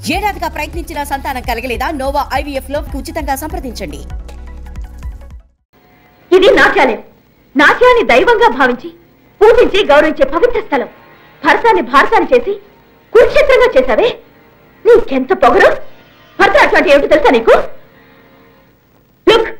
ఏడాదిగా ప్రయత్నించిన సంతానం కలగలేదా Nova IVF లో ఉచితంగా సంప్రదించండి ఇది నాట్యాలయం నాట్యాన్ని దైవంగా భావించి పూజించి గౌరవించే పవిత్ర స్థలం భరతాన్ని భారతాన్ని చేసి కురుక్షేత్రంగా చేశావే నీకెంత పొగరు భరతనాట్యం అంటే ఏమిటో తెలుసా నీకు లుక్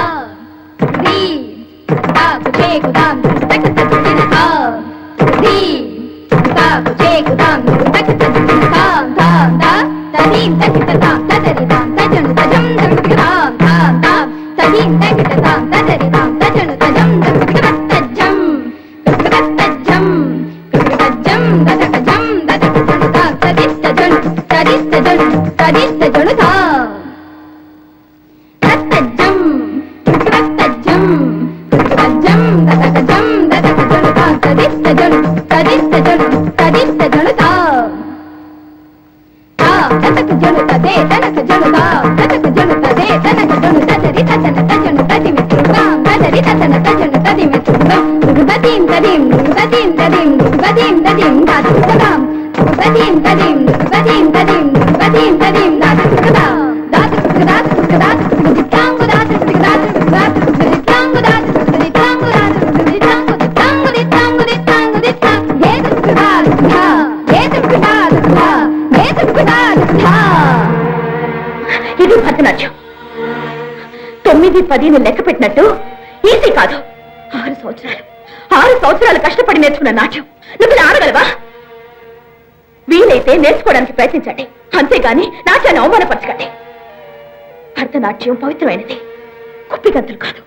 ఇది భరతనాట్యం తొమ్మిది పదిని లెక్క పెట్టినట్టు ఈజీ కాదు ఆరు సంవత్సరాలు ఆరు సంవత్సరాలు కష్టపడి నేర్చుకున్న నాట్యం నువ్వు ఇలా ఆడగలవా వీలైతే నేర్చుకోవడానికి ప్రయత్నించండి అంతేగాని నాట్యాన్ని అవమానపరచకండి భరతనాట్యం పవిత్రమైనది కుప్పిగంతులు కాదు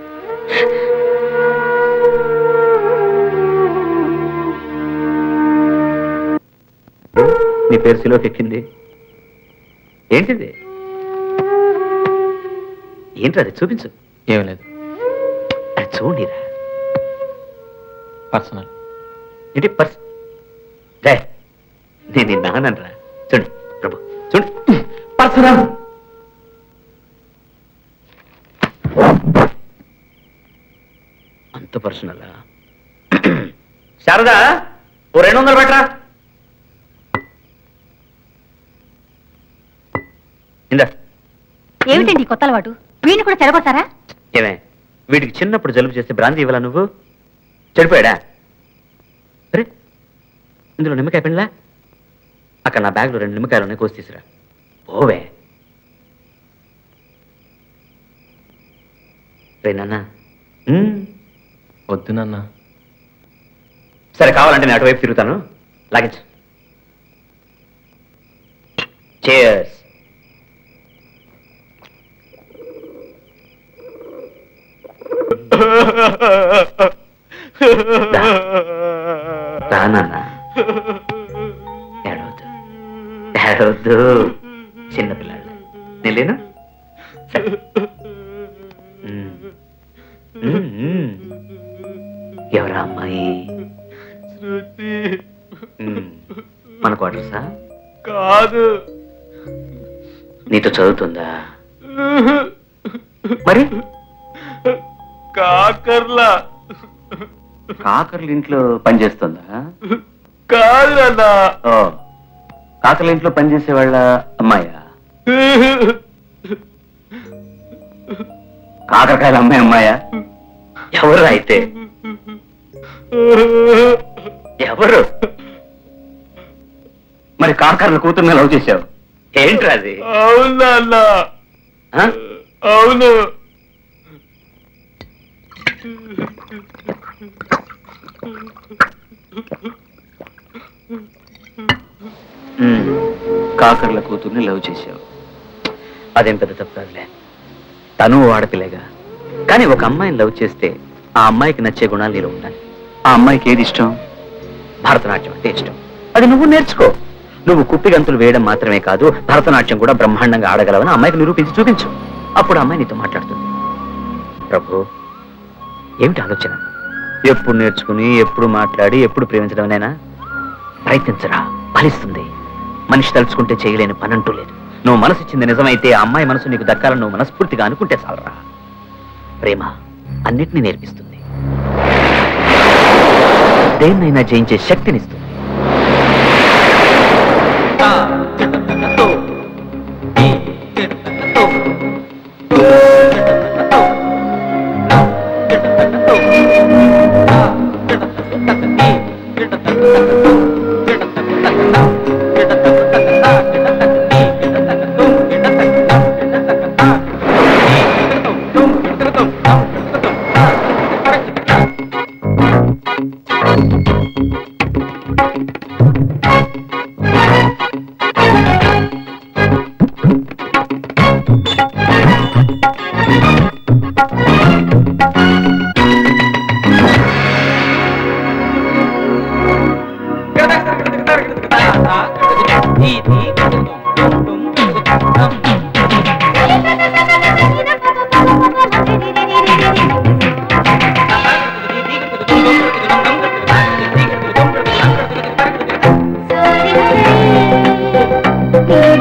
నీ పేరు సిలోకి ఎక్కింది ఏంటిది ఏంట్రా అది చూపించు ఏం లేదు అది చూడిరా పర్సనల్ ఏంటి పర్స్ రే నేను నీ నాన్నరా చూడు ప్రభు చూడు పర్సనల్ అంత పర్సనలా శారదా ఓ రెండు వందలు పెట్టరా ఇందా ఏమిటండి కొత్త అలవాటు వీణ్ణి కూడా చెరగొట్టారా ఏమే వీడికి చిన్నప్పుడు జలుబు చేస్తే బ్రాంతి ఇవ్వాలా నువ్వు చెడిపోయాడా అరే ఇందులో నిమ్మకాయ పిండిలా అక్కడ నా బ్యాగ్లో రెండు నిమ్మకాయలు ఉన్నాయి కోసి తీసురా ఓవే రే నాన్న ఉమ్, వద్దు నాన్న సరే కావాలంటే నేను అటువైపు తిరుగుతాను లాగించు చేర్స్ రా నాన్న ఏడవద్దు ఏడవద్దు చిన్నపిల్లాడు నేను లేను సరే. ఉమ్. ఉమ్, ఉమ్. ఎవరా అమ్మాయి ఉమ్. మన క్వార్టర్సా కాదు నీతో చదువుతుందా మరి కాకర్లా కాకర్ల ఇంట్లో పనిచేస్తుందా కాదు నాన్న ఓ కాకర్ల ఇంట్లో పనిచేసే వాళ్ళ అమ్మాయా కాకరకాయల అమ్మాయి అమ్మాయా ఎవరు అయితే ఎవరు మరి కాకర్ల కూతుర్ని లవ్ చేశావు ఏంట్రా అది అవును నాన్న ఆ? అవును ఉమ్, కాకర్ల కూతుర్ని లవ్ చేశావు అదేం పెద్ద తప్పు కాదులే తను ఓ ఆడపిల్లగా కానీ ఒక అమ్మాయిని లవ్ చేస్తే ఆ అమ్మాయికి నచ్చే గుణాలు నీలో ఉండాలి ఆ అమ్మాయికి ఏది ఇష్టం భరతనాట్యం అంటే ఇష్టం అది నువ్వు నేర్చుకో నువ్వు కుప్పి గంతులు వేయడం మాత్రమే కాదు భరతనాట్యం కూడా బ్రహ్మాండంగా ఆడగలవని ఆ అమ్మాయికి నిరూపించి చూపించు అప్పుడు ఆ అమ్మాయి నీతో మాట్లాడుతుంది ప్రభు ఏమిటి ఆలోచన ఎప్పుడు నేర్చుకుని ఎప్పుడు మాట్లాడి ఎప్పుడు ప్రేమించడమేనా ప్రయత్నించరా ఫలిస్తుంది మనిషి తలుచుకుంటే చేయలేని పనంటూ లేదు నువ్వు మనసిచ్చింది నిజమైతే ఆ అమ్మాయి మనసు నీకు దక్కాలని నువ్వు మనస్ఫూర్తిగా అనుకుంటే చాలరా ప్రేమ అన్నిటినీ నేర్పిస్తుంది దేన్నైనా జయించే శక్తినిస్తుంది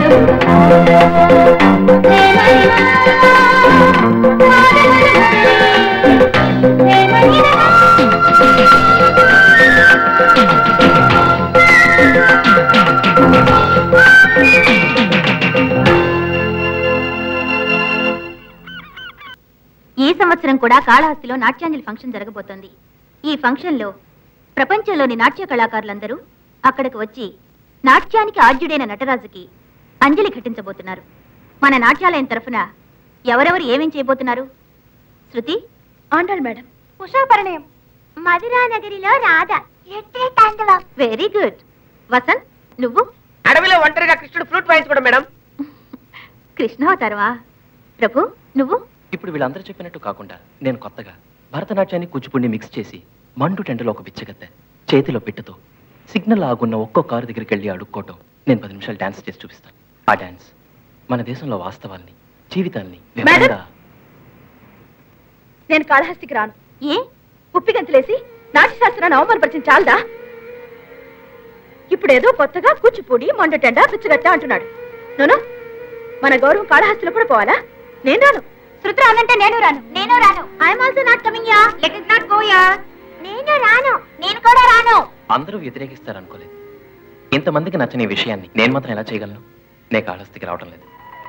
ఈ సంవత్సరం కూడా కాళహస్తిలో నాట్యాంజలి ఫంక్షన్ జరగబోతోంది ఈ ఫంక్షన్లో ప్రపంచంలోని నాట్య కళాకారులందరూ అక్కడికి వచ్చి నాట్యానికి ఆద్యుడైన నటరాజుకి అంజలి ఘటించబోతున్నారు మన నాట్యాలయం తరఫున ఎవరెవరు ఏమేం చేయబోతున్నారు శృతి ఆండాள் మేడం ఉషా పరిణయం మధురా నగరిలో రాధ వెరీ గుడ్ వసంత్ నువ్వు అడవిలో ఒంటరిగా కృష్ణుడు ఫ్లూట్ వాయించుకోవడం మేడం కృష్ణావతారవా ప్రభు నువ్వు ఇప్పుడు వీళ్ళందరూ చెప్పినట్టు కాకుండా నేను కొత్తగా భరతనాట్యాన్ని కూచిపూడిని మిక్స్ చేసి మండు టెంటలో ఒక బిచ్చగత్తె చేతిలో పిట్టతో సిగ్నల్ ఆగున్న ఒక్కో కారు దగ్గరికి వెళ్ళి అడుక్కోవటం నేను పది నిమిషాలు డాన్స్ చేసి చూపిస్తాను ఆ డాన్స్ మన దేశంలో వాస్తవాల్ని జీవితాల్ని వివరంగా నేను కాళహస్తికి రాను ఏ ఉప్పిగంతులేసి నాట్యశాస్త్రాన్ని అవమానపరిచిన చాలదా ఇప్పుడేదో కొత్తగా కూచిపూడి మొండటెండ పిచ్చగత్త అంటున్నాడు నోను మన గౌరవం కాళహస్తిలో కూడా పోవాలా నేను రాను శృతి రానంటే నేను రాను నేను రాను I'm also not coming yeah let it not go yeah నేను రాను నేను కూడా రాను అందరూ వ్యతిరేకిస్తారనుకోలేదు ఇంతమందికి నచ్చని ఈ విషయాన్ని నేను మాత్రం ఎలా చేయగలను నేను కాళహస్తికి రావడం లేదు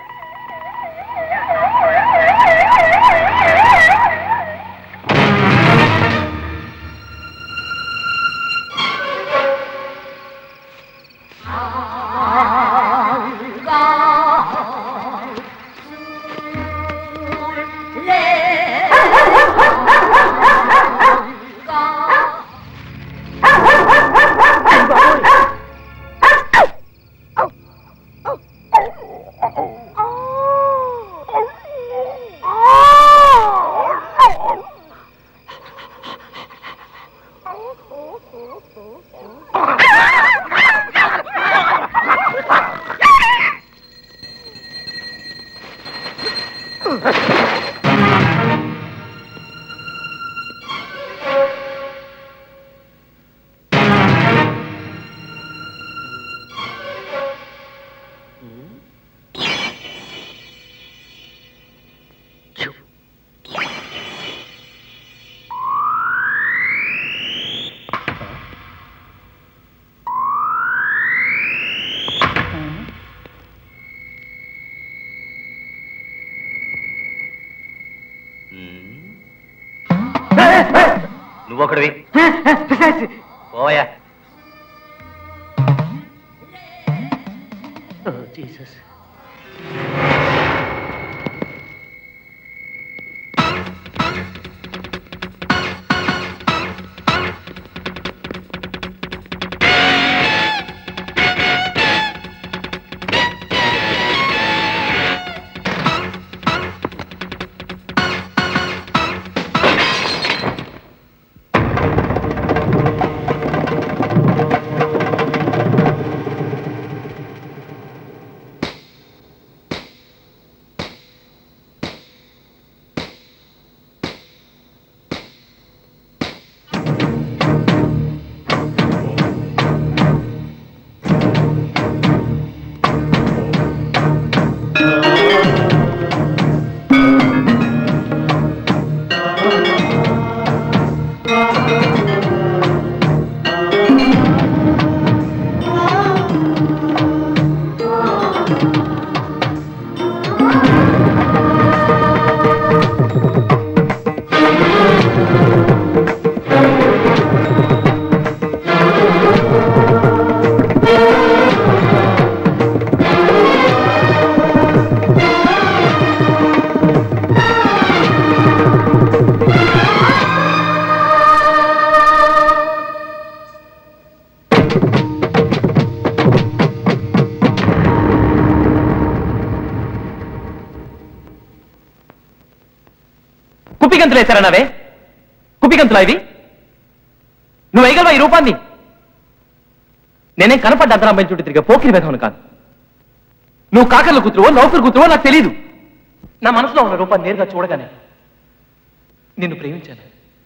నువ్వు ఒకడివి పోయా కుప్పిగంతులు వేశారన్నావే కుప్పిగంతులా ఇవి నువ్వు వేయగలవా ఈ రూపాన్ని నేనేం కనపడ్డ అంతరాంబైన చుట్టూ తిరిగే పోకిరి విధవను కాదు నువ్వు కాకర్ల కూతురువో నౌకరు కూతురువో నాకు తెలియదు నా మనసులో ఉన్న రూపాన్ని నేరుగా చూడగానే నిన్ను ప్రేమించాను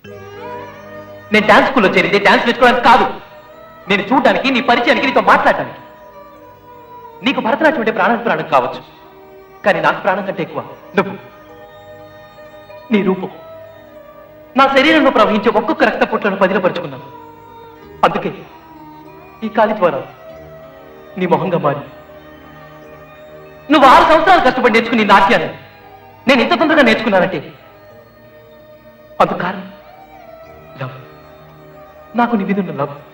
నేను డాన్స్ స్కూల్లో చేరింది డాన్స్ నేర్చుకోవడానికి కాదు నేను చూడడానికి నీ పరిచయానికి నీతో మాట్లాడటానికి నీకు భరతనాట్యం అంటే ప్రాణం ప్రాణం కావచ్చు కానీ నాకు ప్రాణం కంటే ఎక్కువ నువ్వు నీ రూపం నా శరీరంలో ప్రవహించే ఒక్కొక్క రక్త పొట్లను పదిలపరుచుకున్నాను అందుకే ఈ కాలి ద్వారా నీ మొహంగా మారి నువ్వు ఆరు సంవత్సరాలు కష్టపడి నేర్చుకుని ఈ నాట్యాన్ని నేను ఇంత తొందరగా నేర్చుకున్నానంటే అందుకు కారణం లవ్ నాకు నీ మీద ఉన్న లవ్